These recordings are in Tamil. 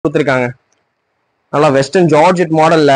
கொடுத்துருக்காங்க நல்லா வெஸ்டர்ன் ஜார்ஜெட் மாடல்ல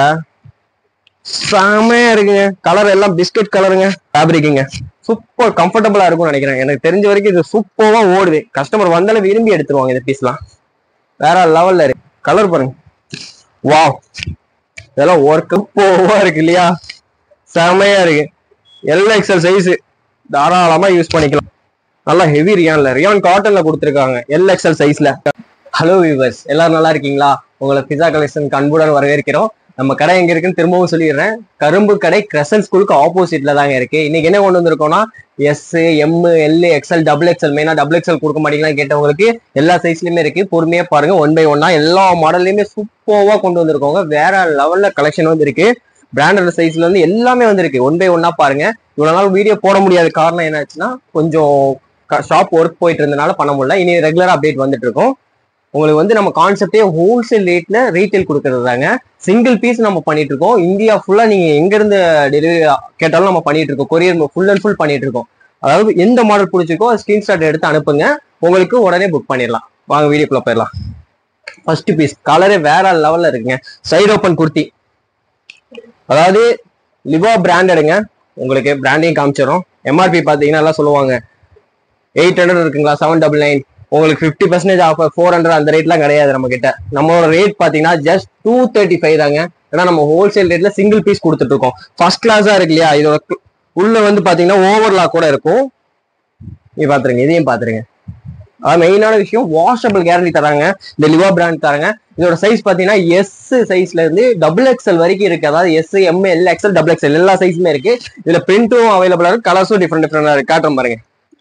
செமையா இருக்குங்க கலர் எல்லாம் பிஸ்கட் கலருங்க ஃபேப்ரிக்குங்க சூப்பர் கம்ஃபர்டபுளா இருக்கும்னு நினைக்கிறேன் எனக்கு தெரிஞ்ச வரைக்கும் இது சூப்பரா ஓடுது கஸ்டமர் வந்தாலும் விரும்பி எடுத்துருவாங்க இந்த பீஸ்லாம் வேற லெவல்ல இருக்கு கலர் பாருங்க வாவ் இதெல்லாம் ஒர்க் போவா இருக்கு இல்லையா செமையா இருக்கு எல் எக்ஸல் சைஸ் தாராளமா யூஸ் பண்ணிக்கலாம் நல்லா ஹெவி ரியான்ல ரியான் காட்டன்ல கொடுத்துருக்காங்க எல் எக்ஸல் சைஸ்ல ஹலோ வியூவர்ஸ் எல்லாரும் நல்லா இருக்கீங்களா உங்களை பிஸா கலெக்ஷன் அன்புடன் வரவேற்கிறோம் நம்ம கடை எங்க இருக்குன்னு திரும்பவும் சொல்லிடுறேன் கரும்பு கடை கிரசன் ஸ்கூலுக்கு ஆப்போசிட்ல தாங்க இருக்கு இன்னைக்கு என்ன கொண்டு வந்திருக்கோம்னா S M L XL double XL மெயினா டபுள் எக்ஸ்எல் கொடுக்க மாட்டீங்களான்னு கேட்டவங்களுக்கு எல்லா சைஸ்லயுமே இருக்கு பொறுமையா பாருங்க ஒன் பை ஒன்னா எல்லா மாடல்லையுமே சூப்பர்வா கொண்டு வந்திருக்கோங்க வேற லெவல்ல கலெக்ஷன் வந்து இருக்கு பிராண்டட் சைஸ்ல இருந்து எல்லாமே வந்திருக்கு ஒன் பை ஒன்னா பாருங்க இவ்வளவு நாள் வீடியோ போட முடியாத காரணம் என்னாச்சுன்னா கொஞ்சம் ஷாப் ஒர்க் போயிட்டு இருந்தனால பண்ண முடியல இனி ரெகுலரா அப்டேட் வந்துட்டு இருக்கோம் உங்களுக்கு வந்து நம்ம கான்செப்டே ஹோல்சேல் ரேட்ல ரீட்டைல் கொடுக்கறது தாங்க சிங்கிள் பீஸ் நம்ம பண்ணிட்டு இருக்கோம் இந்தியா ஃபுல்லா நீங்க எங்க இருந்து டெலிவரி கேட்டாலும் நம்ம பண்ணிட்டு இருக்கோம் கொரியர் ஃபுல் அண்ட் ஃபுல் பண்ணிட்டு இருக்கோம் அதாவது எந்த மாடல் பிடிச்சிருக்கோ ஸ்கிரீன்ஷாட் எடுத்து அனுப்புங்க உங்களுக்கு உடனே புக் பண்ணிடலாம் வாங்க வீடியோக்குள்ள போயிடலாம் ஃபர்ஸ்ட் பீஸ் கலரே வேற லெவல்ல இருக்குங்க சைடு ஓப்பன் குர்த்தி அதாவது லிவா பிராண்டடுங்க உங்களுக்கு பிராண்டையும் காமிச்சிடும் எம்ஆர்பி பாத்தீங்கன்னா எல்லாம் சொல்லுவாங்க எயிட் ஹண்ட்ரட் இருக்குங்களா செவன் டபுள் நைன் உங்களுக்கு fifty percentage offer four hundred அந்த ரேட்லாம் கிடையாது நம்ம கிட்ட நம்மளோட ரேட் பாத்தீங்கன்னா ஜஸ்ட் டூ தேர்ட்டி ஃபைவ் தாங்க ஏன்னா நம்ம ஹோல்சேல் ரேட்ல சிங்கிள் பீஸ் கொடுத்துட்டு இருக்கோம் ஃபர்ஸ்ட் கிளாஸா இருக்கு இல்லையா இதோட கு- உள்ள வந்து பாத்தீங்கன்னா ஓவர்லாக் கூட இருக்கும் நீ பாத்துருங்க இதையும் பாத்துருங்க அது மெயினான விஷயம் வாஷபிள் கேரண்டி தராங்க இந்த லிவா பிராண்ட் தராங்க இதோட சைஸ் பாத்தீங்கன்னா எஸ் சைஸ்ல இருந்து டபுள் எக்ஸ்எல் வரைக்கும் இருக்கு அதாவது S M L XL double XL எல்லா சைஸுமே இருக்கு இதுல பிரிண்ட்டும் அவைலபிளா இருக்கு கலர்ஸும் டிஃப்ரெண்ட் டிஃப்ரெண்டா இருக்கு காட்டுறேன் பாருங்க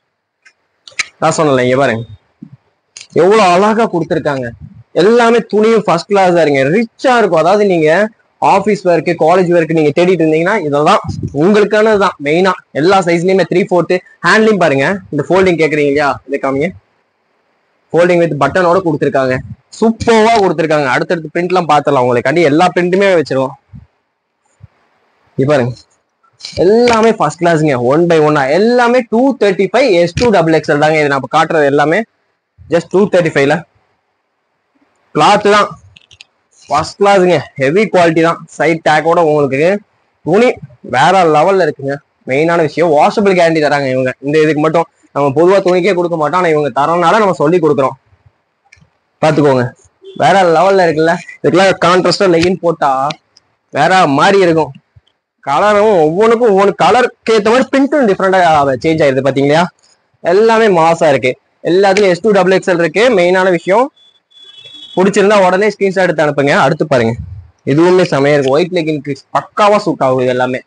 நான் சொன்னல இங்க பாருங்க எவ்வளவு அழகா கொடுத்துருக்காங்க எல்லாமே துணியும் ஃபர்ஸ்ட் கிளாஸா இருங்க ரிச்சா இருக்கும் அதாவது நீங்க ஆபீஸ் ஒர்க் காலேஜ் ஒர்க் நீங்க தேடிட்டு இருந்தீங்கன்னா இதெல்லாம் உங்களுக்கானதுதான் மெயினா எல்லா சைஸ்லயுமே த்ரீ ஃபோர்த்து ஹேண்ட்லையும் பாருங்க இந்த ஃபோல்டிங் கேக்குறீங்க இல்லையா இதை காமிங்க ஃபோல்டிங் வித் பட்டனோட கொடுத்துருக்காங்க சூப்பர்வா கொடுத்துருக்காங்க அடுத்தடுத்து பிரிண்ட் எல்லாம் பாத்திரலாம் உங்களுக்கு கண்டி எல்லா பிரிண்ட்டுமே வச்சிருவோம் இங்க பாருங்க எல்லாமே ஃபர்ஸ்ட் கிளாஸ்ங்க ஒன் பை ஒன்னா எல்லாமே two thirty five S to double XL தாங்க இது நம்ம காட்டுறது எல்லாமே ஜஸ்ட் டூ தேர்ட்டி ஃபைவ்ல கிளாத் தான் ஃபர்ஸ்ட் கிளாஸுங்க ஹெவி குவாலிட்டி தான் சைட் டேக்கோட உங்களுக்கு துணி வேற லெவல்ல இருக்குங்க மெயினான விஷயம் வாஷபிள் கேரண்டி தராங்க இவங்க இந்த இதுக்கு மட்டும் நம்ம பொதுவா துணிக்கே கொடுக்க மாட்டோம் ஆனா இவங்க தரனால நம்ம சொல்லி கொடுக்குறோம் பாத்துக்கோங்க வேற லெவல்ல இருக்குல்ல இதுக்கெல்லாம் கான்ட்ராஸ்டா லெகின் போட்டா வேற மாதிரி இருக்கும் கலரும் ஒவ்வொன்றுக்கும் ஒவ்வொன்று கலருக்கு ஏற்ற மாதிரி பிரிண்ட்டும் டிஃப்ரெண்டா சேஞ்ச் ஆயிருது பாத்தீங்களா எல்லாமே மாசா இருக்கு எல்லாத்துலயும் எஸ் டூ டபுள் எக்ஸ்எல் இருக்கு மெயினான விஷயம் பிடிச்சிருந்தா உடனே ஸ்கிரீன்ஷாட் எடுத்து அனுப்புங்க அடுத்து பாருங்க இதுவுமே செமையா இருக்கு ஒயிட் லெகின்க்கு பக்காவா சூட் ஆகுது இது எல்லாமே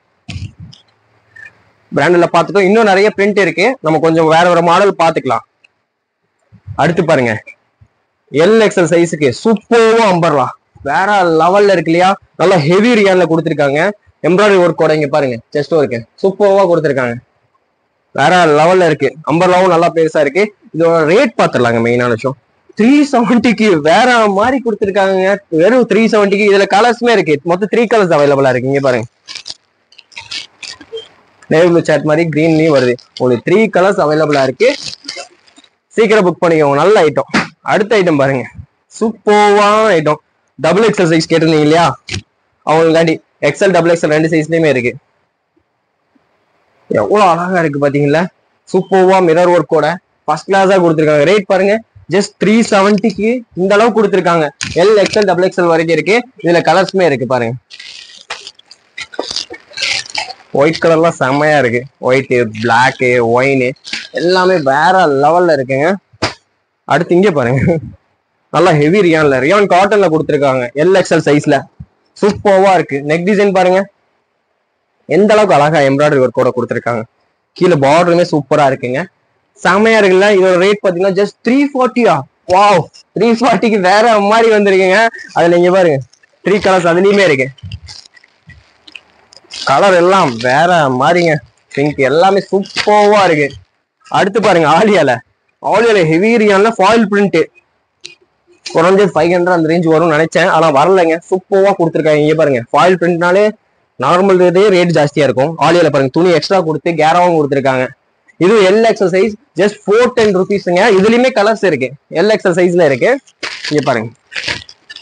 பிராண்டில் பார்த்துட்டோம் இன்னும் நிறைய பிரிண்ட் இருக்கு நம்ம கொஞ்சம் வேற ஒரு மாடல் பார்த்துக்கலாம் அடுத்து பாருங்க எல் எக்ஸல் சைஸுக்கு சூப்பரும் அம்பர்லாம் வேற லெவல்ல இருக்கு இல்லையா நல்லா ஹெவி ரியான்ல கொடுத்துருக்காங்க எம்ப்ராய்டரி ஒர்க்கோட இங்க பாருங்க செஸ்ட் ஒர்க்கு சூப்பர்வா கொடுத்துருக்காங்க வேற லெவல்ல இருக்கு அம்பர்லாவும் நல்லா பெருசா இருக்கு இதோட ரேட் பார்த்துடலாங்க மெயினான விஷயம் த்ரீ செவன்ட்டிக்கு வேற மாதிரி கொடுத்துருக்காங்க வெறும் த்ரீ செவன்ட்டிக்கு இதுல கலர்ஸுமே இருக்கு மொத்தம் த்ரீ கலர்ஸ் அவைலபிளா இருக்கு இங்க பாருங்க நேவி ப்ளூ சாட் மாதிரி கிரீன்லயும் வருது உங்களுக்கு த்ரீ கலர்ஸ் அவைலபிளா இருக்கு சீக்கிரம் புக் பண்ணிக்கோங்க நல்ல ஐட்டம் அடுத்த ஐட்டம் பாருங்க சூப்பர்வான ஐட்டம் டபுள் எக்ஸல் சைஸ் கேட்டிருந்தீங்க இல்லையா அவங்களுக்காண்டி எக்ஸல் டபுள் எக்ஸல் ரெண்டு சைஸ்லயுமே இருக்கு எவ்வளவு அழகா இருக்கு பாத்தீங்களா சூப்பர்வா மிரர் ஒர்க்கோட ஃபர்ஸ்ட் கிளாஸா கொடுத்துருக்காங்க ரேட் பாருங்க ஜஸ்ட் த்ரீ செவன்ட்டிக்கு இந்த அளவு கொடுத்துருக்காங்க எல் எக்ஸல் டபுள் எக்ஸல் வரைக்கும் இருக்கு இதுல கலர்ஸுமே இருக்கு பாருங்க ஒயிட் கலர்லாம் செம்மையா இருக்கு ஒயிட்டு பிளாக்கு ஒயினு எல்லாமே வேற லெவல்ல இருக்குங்க அடுத்து இங்கே பாருங்க நல்லா ஹெவி ரியான்ல ரியான் காட்டன்ல கொடுத்துருக்காங்க எல் எக்ஸல் சைஸ்ல சூப்பர்வா இருக்கு நெக் டிசைன் பாருங்க எந்த அளவுக்கு அழகா எம்ப்ராய்டரி ஒர்க்கோட கொடுத்துருக்காங்க கீழே பார்டருமே சூப்பரா இருக்குங்க செம்மையா இருக்குல்ல இதோட ரேட் பாத்தீங்கன்னா ஜஸ்ட் த்ரீ ஃபார்ட்டியா வாவ் த்ரீ ஃபார்ட்டிக்கு வேற மாதிரி வந்திருக்குங்க அதுல இங்க பாருங்க த்ரீ கலர்ஸ் அதுலயுமே இருக்கு கலர் எல்லாம் வேற மாதிரிங்க பிங்க் எல்லாமே சூப்பர்வா இருக்கு அடுத்து பாருங்க ஆலியால ஆலியால ஹெவி ரியான்ல ஃபாயில் பிரிண்ட் குறைஞ்சது ஃபைவ் ஹண்ட்ரட் அந்த ரேஞ்ச் வரும்னு நினைச்சேன் ஆனா வரலைங்க சூப்பர்வா கொடுத்துருக்காங்க இங்க பாருங்க ஃபாயில் பிரிண்ட்னாலே நார்மல் ரேட்டே ரேட் ஜாஸ்தியா இருக்கும் ஆலியால பாருங்க துணி எக்ஸ்ட்ரா கொடுத்து கேராவும் கொடுத்துருக்காங்க இது L XL size just four ten ருபீஸுங்க இதுலயுமே கலர்ஸ் இருக்கு எல் எக்ஸசைஸ்ல இருக்கு இங்க பாருங்க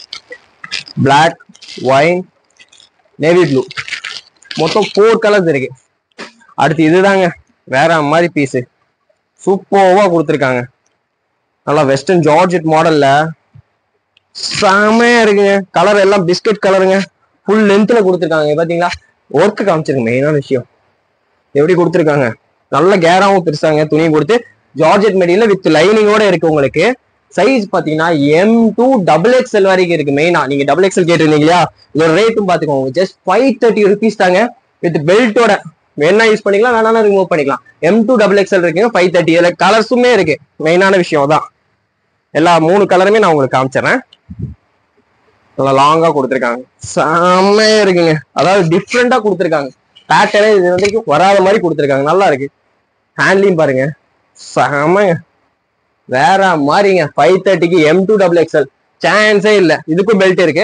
பிளாக் ஒயின் நேவி ப்ளூ மொத்தம் ஃபோர் கலர்ஸ் இருக்கு அடுத்து இதுதாங்க வேற மாதிரி பீஸு சூப்பர்வா கொடுத்துருக்காங்க நல்லா வெஸ்டர்ன் ஜார்ஜெட் மாடல்ல செமையா இருக்குங்க கலர் எல்லாம் பிஸ்கட் கலருங்க ஃபுல் லென்த்ல கொடுத்துருக்காங்க இங்க பாத்தீங்களா ஒர்க்கு காமிச்சிருங்க மெயினான விஷயம் எப்படி கொடுத்துருக்காங்க நல்ல கேராவும் பெருசாங்க துணி கொடுத்து ஜார்ஜெட் மெட்டீரியல் வித் லைனிங்கோட இருக்கு உங்களுக்கு சைஸ் பாத்தீங்கன்னா எம் டூ டபுள் எக்ஸ்எல் வரைக்கும் இருக்கு மெயினா நீங்க டபுள் எக்ஸ்எல் கேட்டிருந்தீங்க இல்லையா இதோட ரேட்டும் பாத்துக்கோங்க ஜஸ்ட் ஃபைவ் தேர்ட்டி ருபீஸ் தாங்க வித் பெல்ட்டோட வேணா யூஸ் பண்ணிக்கலாம் வேணா ரிமூவ் பண்ணிக்கலாம் எம் டூ டபுள் எக்ஸ்எல் இருக்குங்க ஃபைவ் தேர்ட்டி இதுல கலர்ஸுமே இருக்கு மெயினான விஷயம் தான் எல்லா மூணு கலருமே நான் உங்களுக்கு காமிச்சிடுறேன் நல்லா லாங்கா கொடுத்துருக்காங்க செம்மையா இருக்குங்க அதாவது டிஃப்ரெண்டா கொடுத்துருக்காங்க பேட்டர்னே இது வரைக்கும் வராத மாதிரி கொடுத்துருக்காங்க நல்லா இருக்கு ஹேண்ட்லையும் பாருங்க செமைங்க வேற மாதிரிங்க ஃபைவ் தேர்ட்டிக்கு எம் டூ டபுள் எக்ஸ்எல் சான்ஸே இல்ல இதுக்கும் பெல்ட் இருக்கு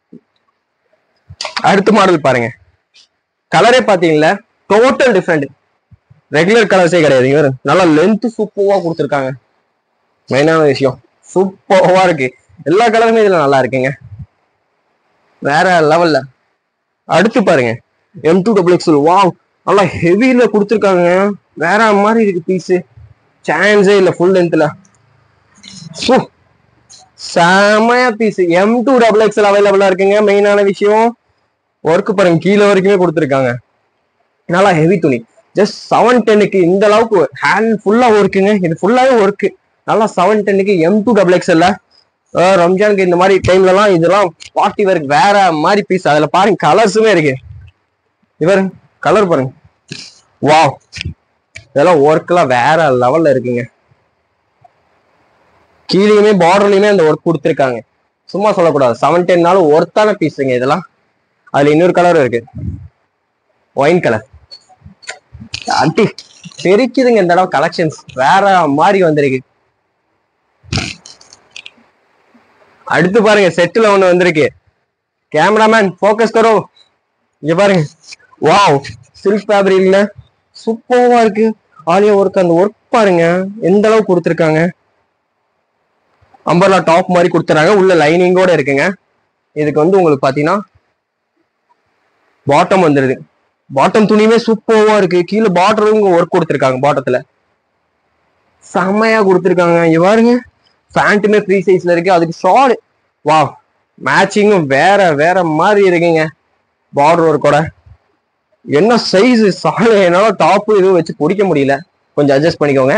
அடுத்த மாடல் பாருங்க கலரே பாத்தீங்களா டோட்டல் டிஃப்ரெண்ட் ரெகுலர் கலர்ஸே கிடையாது இங்க பாருங்க. நல்லா லென்த் சூப்பர்வா கொடுத்துருக்காங்க மெயினான விஷயம் சூப்பர்வா இருக்கு எல்லா கலருமே இதுல நல்லா இருக்குங்க வேற லெவல்ல அடுத்து பாருங்க M to double XL wow நல்லா ஹெவியில கொடுத்துருக்காங்க வேற மாதிரி இருக்கு பீஸ் சான்ஸே இல்ல ஃபுல் லென்த்ல செமையா piece M to double XL அவைலபிளா இருக்குங்க மெயினான விஷயம் ஒர்க் பாருங்க கீழே வரைக்குமே கொடுத்துருக்காங்க நல்லா ஹெவி துணி ஜஸ்ட் செவன் டென்னுக்கு இந்த அளவுக்கு ஹேண்ட் ஃபுல்லா ஒர்க்குங்க இது ஃபுல்லாவே ஒர்க்கு நல்லா செவன் டென்னுக்கு எம் டூ டபுள் எக்ஸ்எல்ல ரம்ஜானுக்கு இந்த மாதிரி டைம்லலாம் இதெல்லாம் பார்ட்டி வேர்க்கு வேற மாதிரி பீஸ் அதுல பாருங்க கலர்ஸுமே இருக்கு இவர் கலர் பாருங்க வாவ் இதெல்லாம் ஒர்க்லாம் வேற லெவல்ல இருக்குங்க கீழேயுமே பார்டர்லயுமே அந்த ஒர்க் கொடுத்துருக்காங்க சும்மா சொல்லக்கூடாது செவன் டென்னாலும் ஒர்த்தான பீஸுங்க இதெல்லாம் அதுல இன்னொரு கலர் இருக்கு ஒயின் கலர் அட்டி தெரிக்குதுங்க இந்த தடவை கலெக்ஷன்ஸ் வேற மாதிரி வந்திருக்கு அடுத்து பாருங்க செட்டில் ஒண்ணு வந்திருக்கு கேமராமேன் ஃபோக்கஸ் கரோ இங்க பாருங்க வாவ் சில்க் ஃபேப்ரிக்ல சூப்பர்வா இருக்கு ஆலியா ஒர்க் அந்த ஒர்க் பாருங்க எந்த அளவுக்கு கொடுத்துருக்காங்க அம்பர்லா டாப் மாதிரி கொடுத்துறாங்க உள்ள லைனிங்கோட இருக்குங்க இதுக்கு வந்து உங்களுக்கு பாத்தீங்கன்னா பாட்டம் வந்துருது பாட்டம் துணியுமே சூப்பர்வா இருக்கு கீழே பார்டரும் ஒர்க் கொடுத்துருக்காங்க பாட்டத்துல செம்மையா கொடுத்துருக்காங்க இங்க பாருங்க பேண்ட்டுமே ஃப்ரீ சைஸ்ல இருக்கு அதுக்கு ஷார்ட் வா மேட்சிங்கும் வேற வேற மாதிரி இருக்குங்க பார்டர் ஒர்க்கோட என்ன சைஸ் சாலை என்னால டாப் இதுவும் வச்சு பிடிக்க முடியல கொஞ்சம் அட்ஜஸ்ட் பண்ணிக்கோங்க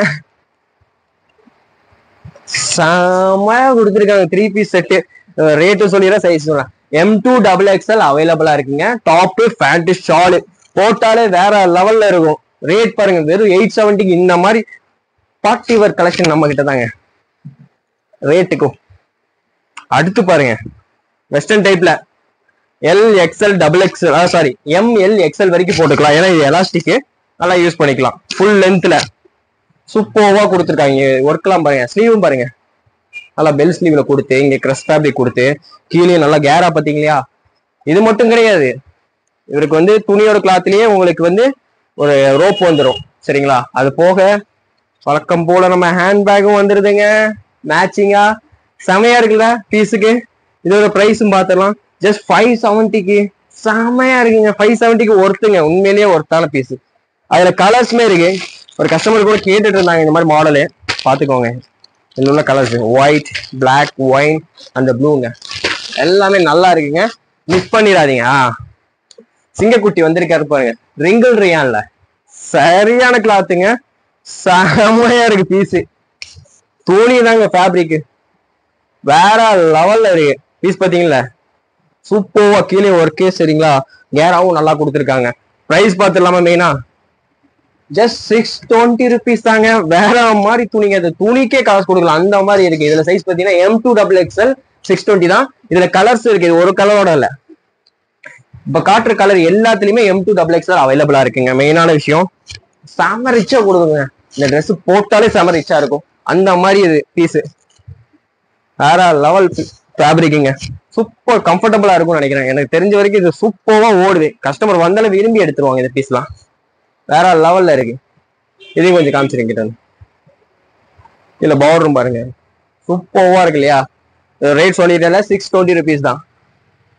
செமையா கொடுத்துருக்காங்க த்ரீ பீஸ் செட்டு ரேட்டு சொல்லிடுறேன் சைஸ் சொல்றேன் எம் டூ டபுள் எக்ஸ்எல் அவைலபிளா இருக்குங்க டாப் பேண்ட் ஷாலு போட்டாலே வேற லெவல்ல இருக்கும் ரேட் பாருங்க வெறும் எயிட் செவன்ட்டிக்கு இந்த மாதிரி பார்ட்டி வேர் கலெக்ஷன் நம்ம கிட்ட தாங்க ரேட்டுக்கும் அடுத்து பாருங்க வெஸ்டர்ன் டைப்ல L XL double XL sorry M L XL வரைக்கும் போட்டுக்கலாம் ஏன்னா இது எலாஸ்டிக் நல்லா யூஸ் பண்ணிக்கலாம் ஃபுல் லென்த்ல சூப்பர்வா கொடுத்துருக்காங்க ஒர்க்லாம் பாருங்க ஸ்லீவும் பாருங்க நல்லா பெல் ஸ்லீவ்ல கொடுத்து இங்க கிரஸ் ஃபேப்ரிக் கொடுத்து கீழே நல்லா கேரா பாத்தீங்களா இது மட்டும் கிடையாது இவருக்கு வந்து துணியோட கிளாத்லயே உங்களுக்கு வந்து ஒரு ரோப் வந்துடும் சரிங்களா அது போக வழக்கம் போல நம்ம ஹேண்ட் பேக்கும் வந்துருதுங்க மேட்சிங்கா செமையா இருக்குல்ல பீஸுக்கு இதோட ப்ரைஸும் பார்த்துடலாம் ஜஸ்ட் ஃபைவ் செவன்ட்டிக்கு செமையா இருக்குங்க ஃபைவ் செவன்ட்டிக்கு ஒர்த்துங்க உண்மையிலேயே ஒர்த்தான பீஸ் அதுல கலர்ஸுமே இருக்கு ஒரு கஸ்டமர் கூட கேட்டுட்டு இருந்தாங்க இந்த மாதிரி மாடலு பார்த்துக்கோங்க இதுல உள்ள கலர்ஸ் ஒயிட் Black ஒயின் அந்த ப்ளூங்க எல்லாமே நல்லா இருக்குங்க மிஸ் பண்ணிடாதீங்க ஆ சிங்கக்குட்டி வந்திருக்காரு பாருங்க ரிங்கிள் ரியான்ல சரியான கிளாத்துங்க செமையா இருக்கு பீஸ் துணி தாங்க ஃபேப்ரிக் வேற லெவல்ல இருக்கு பீஸ் பாத்தீங்களா சூப்பர்வா கீழே ஒர்க்கே சரிங்களா கேராவும் நல்லா கொடுத்துருக்காங்க பிரைஸ் பார்த்துடலாமா மெயினா ஜஸ்ட் சிக்ஸ் டுவெண்ட்டி ருபீஸ் தாங்க வேற மாதிரி துணிங்க அது துணிக்கே காசு கொடுக்கலாம் அந்த மாதிரி இருக்கு இதுல சைஸ் பாத்தீங்கன்னா M to double XL six twenty தான் இதுல கலர்ஸ் இருக்கு இது ஒரு கலரோட இல்ல இப்ப காட்டுற கலர் எல்லாத்துலயுமே எம் டூ டபுள் எக்ஸ்எல் அவைலபிளா இருக்குங்க மெயினான விஷயம் செம ரிச்சா கொடுக்குங்க இந்த Dress போட்டாலே செம ரிச்சா இருக்கும் அந்த மாதிரி இது பீஸ் வேற லெவல் ஃபேப்ரிக்குங்க சூப்பர் கம்ஃபர்டபுளா இருக்கும்னு நினைக்கிறேன் எனக்கு தெரிஞ்ச வரைக்கும் இது சூப்பரா ஓடுது கஸ்டமர் வந்தாலும் விரும்பி எடுத்துருவாங்க இந்த பீஸ்லாம் வேற லெவல்ல இருக்கு இதையும் கொஞ்சம் காமிச்சிருங்க கிட்ட வந்து. இதுல பவுடரும் பாருங்க சூப்பர்வா இருக்கு இல்லையா ரேட் சொல்லிட்டேன் சிக்ஸ் டுவெண்ட்டி ருபீஸ் தான்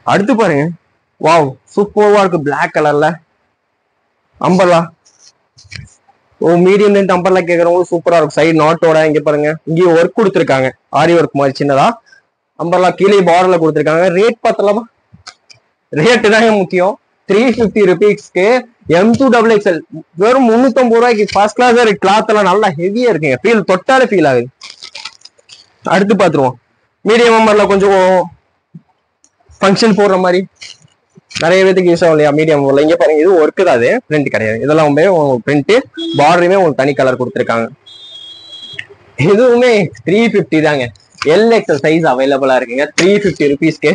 அடுத்து பாருங்க வாவ் சூப்பர்வா இருக்கு Black கலர்ல அம்பர்லா ஓ மீடியம் லென்த் அம்பர்லா கேக்குறவங்க சூப்பரா இருக்கும் சைடு நாட்டோட இங்க பாருங்க இங்கேயும் ஒர்க் கொடுத்துருக்காங்க ஆரி ஒர்க் மாதிரி சின்னதா அம்பர்லா கீழே பார்டர்ல கொடுத்துருக்காங்க ரேட் பார்த்தலாமா ரேட்டு தாங்க முக்கியம் த்ரீ ஃபிஃப்டி ருபீஸ்க்கு எம் டூ டபுள் எக்ஸ்எல் வெறும் முந்நூத்தம்பது ரூபாய்க்கு ஃபர்ஸ்ட் கிளாஸ் இருக்கு கிளாத் எல்லாம் நல்லா ஹெவியா இருக்குங்க ஃபீல் தொட்டாலே ஃபீல் ஆகுது அடுத்து பார்த்துருவோம் மீடியம் அம்பர்ல கொஞ்சம் ஃபங்க்ஷன் போடுற மாதிரி நிறைய பேத்துக்கு யூஸ் ஆகும் இல்லையா மீடியம் உள்ள இங்க பாருங்க இது ஒர்க்கு தான் அது பிரிண்ட் கிடையாது இதெல்லாம் வந்து பிரிண்ட் பார்டருமே உங்களுக்கு தனி கலர் கொடுத்துருக்காங்க இதுவுமே த்ரீ ஃபிஃப்டி தாங்க எல் எக்ஸல் சைஸ் அவைலபிளா இருக்குங்க த்ரீ ஃபிஃப்டி ருபீஸ்க்கு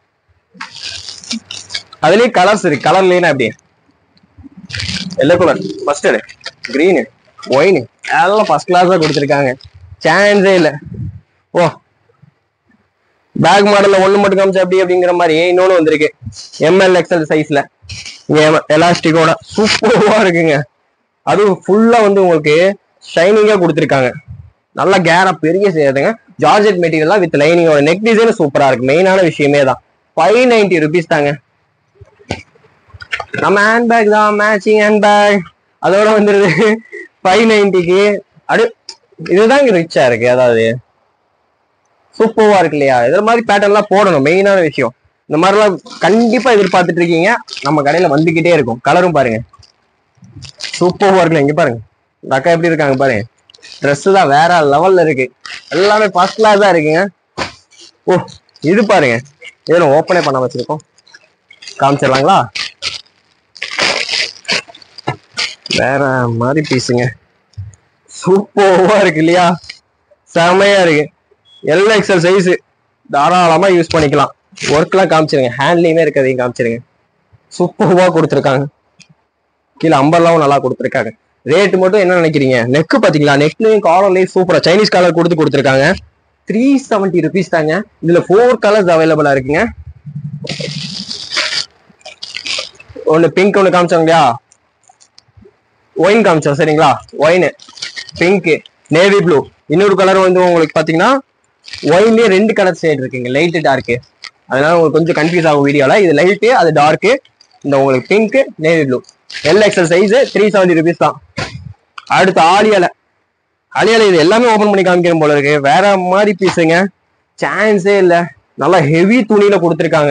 அதுலயும் கலர்ஸ் இருக்கு கலர்லனா எப்படி yellow colour mustard green wine எல்லாம் ஃபர்ஸ்ட் கிளாஸா கொடுத்துருக்காங்க சான்ஸே இல்ல ஓ பேக் மாடல்ல ஒண்ணு மட்டும் காமிச்சா அப்படி அப்படிங்கிற மாதிரி இன்னொன்னு வந்திருக்கு எம்எல் எக்ஸ்எல் சைஸ்ல எலாஸ்டிக்கோட சூப்பர்வா இருக்குங்க அதுவும் ஃபுல்லா வந்து உங்களுக்கு ஷைனிங்கா கொடுத்துருக்காங்க நல்ல கேரா பெரிய செய்யாதுங்க ஜார்ஜெட் மெட்டீரியல் வித் லைனிங்கோட நெக் டிசைன் சூப்பரா இருக்கு மெயினான விஷயமே தான் ஃபைவ் நைன்டி ருபீஸ் தாங்க நம்ம ஹேண்ட் பேக் தான் மேட்சிங் ஹேண்ட் பேக் அதோட வந்துருது ஃபைவ் நைன்டிக்கு அடு இதுதான் ரிச்சா இருக்கு அதாவது சூப்பர்வா இருக்கு இல்லையா இது மாதிரி பேட்டர்ன்லாம் போடணும் மெயினான விஷயம் இந்த மாதிரிலாம் கண்டிப்பா எதிர்பார்த்துட்டு இருக்கீங்க நம்ம கடையில வந்துகிட்டே இருக்கும் கலரும் பாருங்க சூப்பர்வா இருக்குல்ல இங்க பாருங்க இந்த அக்கா எப்படி இருக்காங்க பாருங்க Dress தான் வேற லெவல்ல இருக்கு எல்லாமே ஃபர்ஸ்ட் கிளாஸ் தான் இருக்குங்க ஓ இது பாருங்க இதுல ஓப்பனே பண்ண வச்சிருக்கோம் காமிச்சிடலாங்களா வேற மாதிரி பீஸுங்க சூப்பர்வா இருக்கு இல்லையா செமையா இருக்கு எல் எக்ஸல் சைஸ் தாராளமா யூஸ் பண்ணிக்கலாம் ஒர்க்லாம் காமிச்சிருங்க ஹேண்ட்லயுமே இருக்கிறதையும் காமிச்சிருங்க சூப்பர்வா கொடுத்துருக்காங்க கீழே அம்பர்லாவும் நல்லா கொடுத்துருக்காங்க ரேட் மட்டும் என்ன நினைக்கிறீங்க நெக் பாத்தீங்களா நெக்லையும் காலர்லயும் சூப்பரா சைனீஸ் காலர் கொடுத்து கொடுத்துருக்காங்க த்ரீ செவன்டி ருபீஸ் தாங்க இதுல ஃபோர் கலர்ஸ் அவைலபிளா இருக்குங்க ஒன்னு பிங்க் ஒன்னு காமிச்சோம் இல்லையா ஒயின் காமிச்சோம் சரிங்களா ஒயின் பிங்க் நேவி ப்ளூ இன்னொரு கலர் வந்து உங்களுக்கு பாத்தீங்கன்னா ஒயின்லயே ரெண்டு கலர் ஷேட் இருக்குங்க லைட் டார்க்கு அதனால உங்களுக்கு கொஞ்சம் கன்ஃபியூஸ் ஆகும் வீடியோல இது லைட்டு அது டார்க்கு இந்த உங்களுக்கு pink navy blue L XL size three seventy rupees தான் அடுத்து ஆலியால ஆலியால இது எல்லாமே ஓபன் பண்ணி காமிக்கிறேன் போல இருக்கு வேற மாதிரி பீஸுங்க சான்ஸே இல்ல நல்லா ஹெவி துணியில கொடுத்துருக்காங்க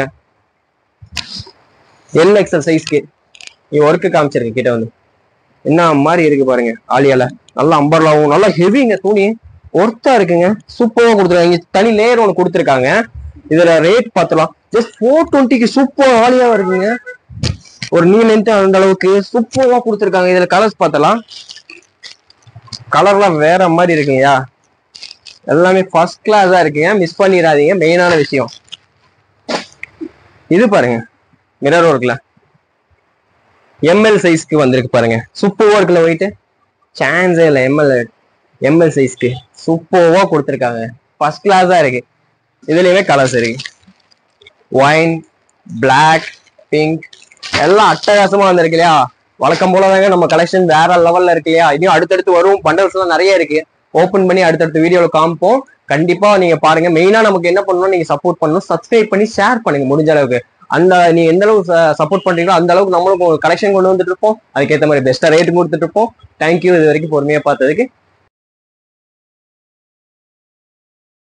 எல் எக்ஸல் சைஸ்க்கு நீ ஒர்க்கு காமிச்சிருங்க கிட்ட வந்து என்ன மாதிரி இருக்கு பாருங்க ஆலியால நல்லா அம்பர்லாவும் நல்லா ஹெவிங்க துணி ஒர்த்தா இருக்குங்க சூப்பரா கொடுத்துருக்காங்க இங்க தனி லேயர் ஒன்று கொடுத்துருக்காங்க இதுல ரேட் பார்த்தலாம் ஜஸ்ட் ஃபோர் டுவெண்ட்டிக்கு சூப்பர் ஆலியாவா இருக்குங்க ஒரு நீ லென்த் அந்த அளவுக்கு சூப்பரா கொடுத்துருக்காங்க இதுல கலர்ஸ் பார்த்தலாம் கலர்லாம் வேற மாதிரி இருக்குங்கய்யா எல்லாமே ஃபர்ஸ்ட் கிளாஸா இருக்குங்க மிஸ் பண்ணிடாதீங்க மெயினான விஷயம் இது பாருங்க மிரர் ஒர்க்ல எம்எல் சைஸ்க்கு வந்திருக்கு பாருங்க சூப்பர்வா இருக்குல்ல போயிட்டு சான்ஸே இல்லை எம்எல் எம்எல் சைஸ்க்கு சூப்பர்வா கொடுத்துருக்காங்க ஃபர்ஸ்ட் கிளாஸா இருக்கு இதுலயுமே கலர்ஸ் இருக்கு ஒயின் பிளாக் பிங்க் எல்லாம் அட்டகாசமா வந்திருக்கு இல்லையா வழக்கம் போல தாங்க நம்ம கலெக்ஷன் வேற லெவல்ல இருக்கு இல்லையா இனியும் அடுத்தடுத்து வரும் பண்டல்ஸ் எல்லாம் நிறைய இருக்கு ஓபன் பண்ணி அடுத்தடுத்த வீடியோல காமிப்போம் கண்டிப்பா நீங்க பாருங்க மெயினா நமக்கு என்ன பண்ணணும் நீங்க சப்போர்ட் பண்ணணும் சப்ஸ்கிரைப் பண்ணி ஷேர் பண்ணுங்க முடிஞ்ச அளவுக்கு அந்த நீங்க எந்த அளவுக்கு சப்போர்ட் பண்றீங்களோ அந்த அளவுக்கு நம்மளுக்கு கலெக்ஷன் கொண்டு வந்துட்டு இருப்போம் அதுக்கேற்ற மாதிரி பெஸ்டா ரேட் கொடுத்துட்டு இருப்போம் தேங்க்யூ இது வரைக்கும் பொறுமையா பார்த்ததுக்கு